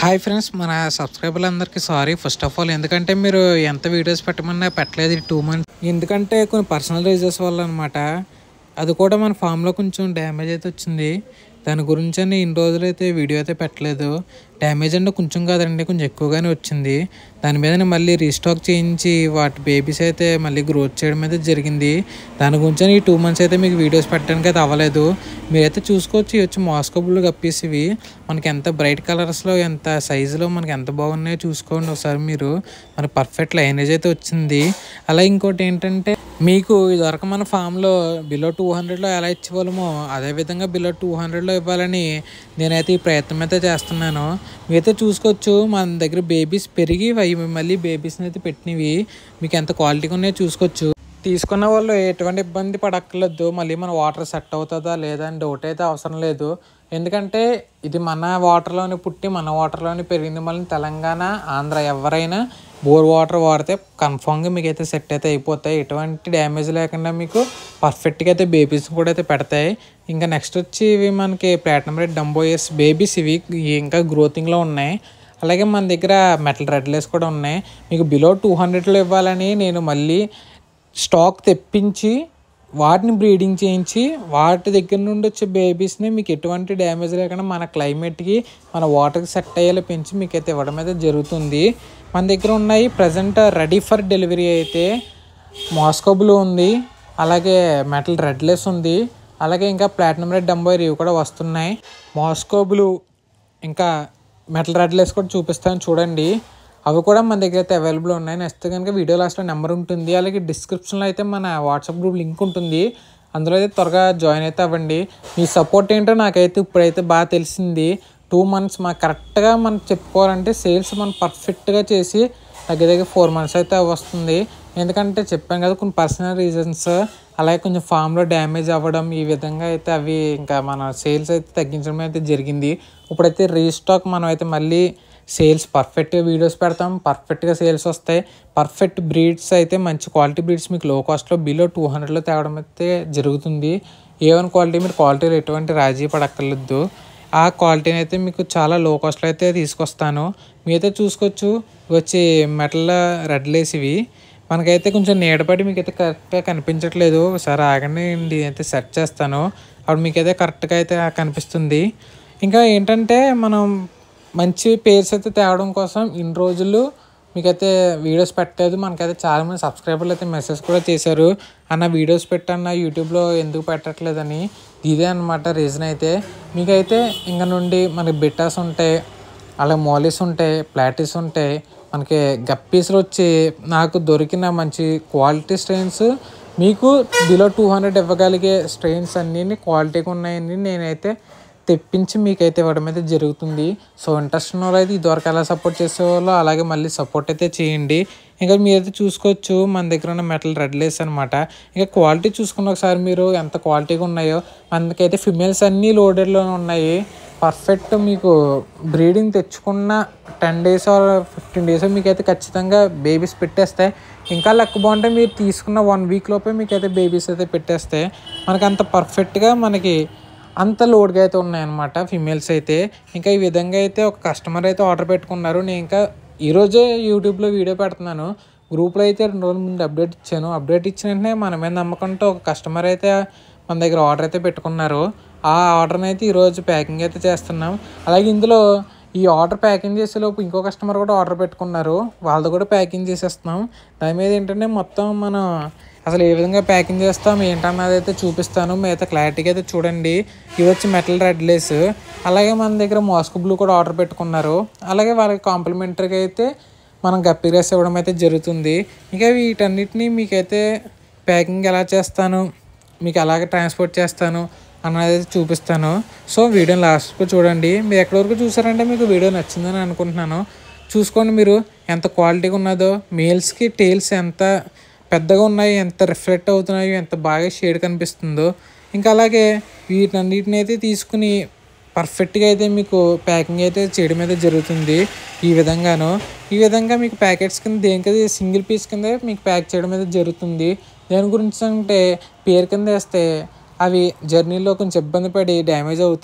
hi friends మన సబ్స్క్రైబర్లందరికీ sorry first of all ఎందుకంటే మీరు ఎంత వీడియోస్ పెట్టమన్నా పెట్టలేదు టూ మంత్స్ ఎందుకంటే కొన్ని పర్సనల్ రీజన్స్ వల్ల అనమాట అది కూడా మన ఫామ్లో కొంచెం డ్యామేజ్ అయితే వచ్చింది దాని గురించి అని ఇన్ని రోజులు అయితే వీడియో అయితే పెట్టలేదు డ్యామేజ్ అంటే కొంచెం కాదండి కొంచెం ఎక్కువగానే వచ్చింది దాని మీద నేను మళ్ళీ రీస్టాక్ చేయించి వాటి బేబీస్ అయితే మళ్ళీ గ్రోత్ చేయడం అయితే జరిగింది దాని గురించి ఈ టూ మంత్స్ అయితే మీకు వీడియోస్ పెట్టడానికి అయితే అవ్వలేదు మీరైతే చూసుకోవచ్చు ఇవి వచ్చి మాస్కో బ్లూ కప్పేసివి మనకి ఎంత బ్రైట్ కలర్స్లో ఎంత సైజులో మనకి ఎంత బాగున్నాయో చూసుకోండి ఒకసారి మీరు మన పర్ఫెక్ట్ లైనేజ్ అయితే వచ్చింది అలా ఇంకోటి ఏంటంటే మీకు ఇదివరకు మన ఫామ్లో బిలో టూ హండ్రెడ్లో ఎలా ఇచ్చేవాళ్ళమో అదేవిధంగా బిలో టూ హండ్రెడ్లో ఇవ్వాలని నేనైతే ఈ ప్రయత్నం అయితే చేస్తున్నాను మీరైతే చూసుకోవచ్చు మన దగ్గర బేబీస్ పెరిగి అవి మళ్ళీ బేబీస్ని అయితే పెట్టినవి మీకు ఎంత క్వాలిటీగా ఉన్నాయో చూసుకోవచ్చు తీసుకున్న వాళ్ళు ఎటువంటి ఇబ్బంది పడక్కర్లేదు మళ్ళీ మన వాటర్ సెట్ అవుతుందా లేదా అని డౌట్ అయితే అవసరం లేదు ఎందుకంటే ఇది మన వాటర్లోనే పుట్టి మన వాటర్లోనే పెరిగింది మళ్ళీ తెలంగాణ ఆంధ్ర ఎవరైనా బోర్ వాటర్ వాడితే కన్ఫామ్గా మీకు అయితే సెట్ అయితే అయిపోతాయి ఎటువంటి డ్యామేజ్ లేకుండా మీకు పర్ఫెక్ట్గా అయితే బేబీస్ కూడా అయితే పెడతాయి ఇంకా నెక్స్ట్ వచ్చి ఇవి మనకి ప్లాటినం రెడ్ డంబోయర్స్ బేబీస్ ఇవి ఇంకా గ్రోతింగ్లో ఉన్నాయి అలాగే మన దగ్గర మెటల్ రెడ్లెస్ కూడా ఉన్నాయి మీకు బిలో టూ హండ్రెడ్లో ఇవ్వాలని నేను మళ్ళీ స్టాక్ తెప్పించి వాటిని బ్రీడింగ్ చేయించి వాటి దగ్గర నుండి వచ్చే బేబీస్ని మీకు ఎటువంటి డ్యామేజ్ లేకుండా మన క్లైమేట్కి మన వాటర్కి సెట్ అయ్యేలా పెంచి మీకు అయితే ఇవ్వడం అయితే జరుగుతుంది మన దగ్గర ఉన్నాయి ప్రజెంట్ రెడీ ఫర్ డెలివరీ అయితే మాస్కో బ్లూ ఉంది అలాగే మెటల్ రెడ్లెస్ ఉంది అలాగే ఇంకా ప్లాటినం రెడ్ డంబోయర్ ఇవి కూడా వస్తున్నాయి మాస్కో బ్లూ ఇంకా మెటల్ రెడ్లెస్ కూడా చూపిస్తాను చూడండి అవి కూడా మన దగ్గర అయితే అవైలబుల్ ఉన్నాయి నెక్స్ట్ కనుక వీడియో లాస్ట్లో నెంబర్ ఉంటుంది అలాగే డిస్క్రిప్షన్లో అయితే మన వాట్సాప్ గ్రూప్ లింక్ ఉంటుంది అందులో అయితే త్వరగా జాయిన్ అయితే అవ్వండి మీ సపోర్ట్ ఏంటో నాకైతే ఇప్పుడైతే బాగా తెలిసింది టూ మంత్స్ మాకు కరెక్ట్గా మనం చెప్పుకోవాలంటే సేల్స్ మనం పర్ఫెక్ట్గా చేసి దగ్గర దగ్గర ఫోర్ మంత్స్ అయితే వస్తుంది ఎందుకంటే చెప్పాను కదా కొన్ని పర్సనల్ రీజన్స్ అలాగే కొంచెం ఫామ్లో డ్యామేజ్ అవ్వడం ఈ విధంగా అయితే అవి ఇంకా మన సేల్స్ అయితే తగ్గించడం అయితే జరిగింది ఇప్పుడైతే రీస్టాక్ మనం అయితే మళ్ళీ సేల్స్ పర్ఫెక్ట్గా వీడియోస్ పెడతాం పర్ఫెక్ట్గా సేల్స్ వస్తాయి పర్ఫెక్ట్ బ్రీడ్స్ అయితే మంచి క్వాలిటీ బ్రీడ్స్ మీకు లో కాస్ట్లో బిలో టూ హండ్రెడ్లో తేవడం అయితే జరుగుతుంది ఏవన్ క్వాలిటీ మీరు క్వాలిటీలో ఎటువంటి రాజీ పడక్కర్లేదు ఆ క్వాలిటీని అయితే మీకు చాలా లో కాస్ట్లో అయితే తీసుకొస్తాను మీరైతే చూసుకోవచ్చు వచ్చి మెటల్ రెడ్లేసివి మనకైతే కొంచెం నీడపడి మీకైతే కరెక్ట్గా కనిపించట్లేదు ఒకసారి ఆగండి నేను అయితే సెర్చ్ చేస్తాను అప్పుడు మీకైతే కరెక్ట్గా అయితే కనిపిస్తుంది ఇంకా ఏంటంటే మనం మంచి పేర్స్ అయితే తేవడం కోసం ఇన్ని రోజులు మీకైతే వీడియోస్ పెట్టలేదు మనకైతే చాలామంది సబ్స్క్రైబర్లు అయితే మెసేజ్ కూడా చేశారు అన్న వీడియోస్ పెట్టన్న యూట్యూబ్లో ఎందుకు పెట్టట్లేదని ఇదే అనమాట రీజన్ అయితే మీకైతే ఇంకా నుండి మనకి బిట్టాస్ ఉంటాయి అలాగే మోలీస్ ఉంటాయి ప్లాటీస్ ఉంటాయి మనకి గప్పీస్లు వచ్చి నాకు దొరికిన మంచి క్వాలిటీ స్ట్రెయిన్స్ మీకు బిలో టూ హండ్రెడ్ ఇవ్వగలిగే స్ట్రెయిన్స్ అన్నీ క్వాలిటీగా ఉన్నాయని నేనైతే తెప్పించి మీకైతే ఇవ్వడం అయితే జరుగుతుంది సో ఇంట్రెస్ట్ ఉన్న వాళ్ళు అయితే ఇదివరకు ఎలా సపోర్ట్ చేసేవాళ్ళు అలాగే మళ్ళీ సపోర్ట్ అయితే చేయండి ఇంకా మీరైతే చూసుకోవచ్చు మన దగ్గర ఉన్న మెటల్ రెడ్ లేస్ అనమాట ఇంకా క్వాలిటీ చూసుకున్న ఒకసారి మీరు ఎంత క్వాలిటీగా ఉన్నాయో మనకైతే ఫిమేల్స్ అన్నీ లోడెడ్లో ఉన్నాయి పర్ఫెక్ట్ మీకు బ్రీడింగ్ తెచ్చుకున్న ten days or fifteen days మీకైతే ఖచ్చితంగా బేబీస్ పెట్టేస్తాయి ఇంకా లెక్క బాగుంటే మీరు తీసుకున్న వన్ వీక్ లోపే మీకైతే బేబీస్ అయితే పెట్టేస్తాయి మనకి అంత పర్ఫెక్ట్గా మనకి అంత లోడ్గా అయితే ఉన్నాయన్నమాట ఫిమేల్స్ అయితే ఇంకా ఈ విధంగా అయితే ఒక కస్టమర్ అయితే ఆర్డర్ పెట్టుకున్నారు నేను ఇంకా ఈరోజే యూట్యూబ్లో వీడియో పెడుతున్నాను గ్రూప్లో అయితే రెండు రోజుల ముందు అప్డేట్ ఇచ్చాను అప్డేట్ ఇచ్చిన వెంటనే మన మీద నమ్మకంతో ఒక కస్టమర్ అయితే మన దగ్గర ఆర్డర్ అయితే పెట్టుకున్నారు ఆ ఆర్డర్ని అయితే ఈరోజు ప్యాకింగ్ అయితే చేస్తున్నాం అలాగే ఇందులో ఈ ఆర్డర్ ప్యాకింగ్ చేసేలోపు ఇంకో కస్టమర్ కూడా ఆర్డర్ పెట్టుకున్నారు వాళ్ళది కూడా ప్యాకింగ్ చేసేస్తున్నాం దాని మీద ఏంటంటే మొత్తం మనం అసలు ఏ విధంగా ప్యాకింగ్ చేస్తాం ఏంటన్నది అయితే చూపిస్తాను మిగతా క్లారిటీగా అయితే చూడండి ఇవి వచ్చి మెటల్ రెడ్ లేస్ అలాగే మన దగ్గర మాస్క్ బ్లూ కూడా ఆర్డర్ పెట్టుకున్నారు అలాగే వాళ్ళకి కాంప్లిమెంటరీగా అయితే మనం గప్పి రైస్ ఇవ్వడం అయితే జరుగుతుంది ఇంకా వీటన్నిటిని మీకైతే ప్యాకింగ్ ఎలా చేస్తాను మీకు అలాగే ట్రాన్స్పోర్ట్ చేస్తాను అన్నది చూపిస్తాను సో వీడియోని లాస్ట్కు చూడండి మీరు ఎక్కడి వరకు చూసారంటే మీకు వీడియో నచ్చిందని అనుకుంటున్నాను చూసుకోండి మీరు ఎంత క్వాలిటీగా ఉన్నదో మేల్స్కి టేల్స్ ఎంత పెద్దగా ఉన్నాయి ఎంత రిఫ్లెక్ట్ అవుతున్నాయో ఎంత బాగా షేడ్ కనిపిస్తుందో ఇంకా అలాగే వీటన్నిటిని అయితే తీసుకుని పర్ఫెక్ట్గా అయితే మీకు ప్యాకింగ్ అయితే చేయడం అయితే జరుగుతుంది ఈ విధంగాను ఈ విధంగా మీకు ప్యాకెట్స్ కింద దేనికది సింగిల్ పీస్ కింద మీకు ప్యాక్ చేయడం అయితే జరుగుతుంది దేని గురించి అంటే పేరు కింద వేస్తే అవి జర్నీలో కొంచెం ఇబ్బంది పడి డ్యామేజ్ అవుతాయి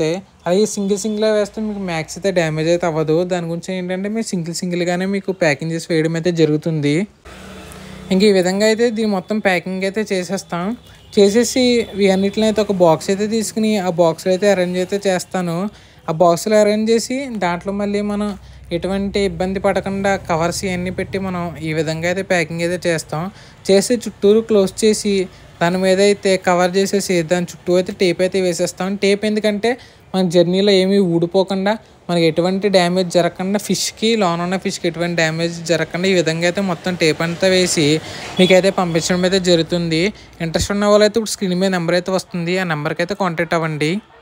అవి సింగిల్ సింగిల్ వేస్తే మీకు మ్యాక్స్ అయితే డ్యామేజ్ అయితే అవ్వదు దాని గురించి ఏంటంటే మీరు సింగిల్ సింగిల్గానే మీకు ప్యాకింగ్ చేసి వేయడం అయితే జరుగుతుంది ఇంక ఈ విధంగా అయితే దీని మొత్తం ప్యాకింగ్ అయితే చేసేస్తాం చేసేసి ఇవన్నిటిని అయితే ఒక బాక్స్ అయితే తీసుకుని ఆ బాక్స్లో అయితే అరేంజ్ అయితే చేస్తాను ఆ బాక్స్లో అరేంజ్ చేసి దాంట్లో మళ్ళీ మనం ఎటువంటి ఇబ్బంది పడకుండా కవర్స్ ఇవన్నీ పెట్టి మనం ఈ విధంగా అయితే ప్యాకింగ్ అయితే చేస్తాం చేసి చుట్టూరు క్లోజ్ చేసి దాని మీద అయితే కవర్ చేసేసి దాని చుట్టూ అయితే టేప్ అయితే వేసేస్తాం టేప్ ఎందుకంటే మన జర్నీలో ఏమీ ఊడిపోకుండా మనకి ఎటువంటి డ్యామేజ్ జరగకుండా ఫిష్కి లోన్ ఉన్న ఫిష్కి ఎటువంటి డ్యామేజ్ జరగకుండా ఈ విధంగా అయితే మొత్తం టేప్ అంతా వేసి మీకైతే పంపించడం అయితే జరుగుతుంది ఇంట్రెస్ట్ ఉన్న వాళ్ళైతే ఇప్పుడు స్క్రీన్ మీద నెంబర్ అయితే వస్తుంది ఆ నెంబర్కి అయితే కాంటాక్ట్ అవ్వండి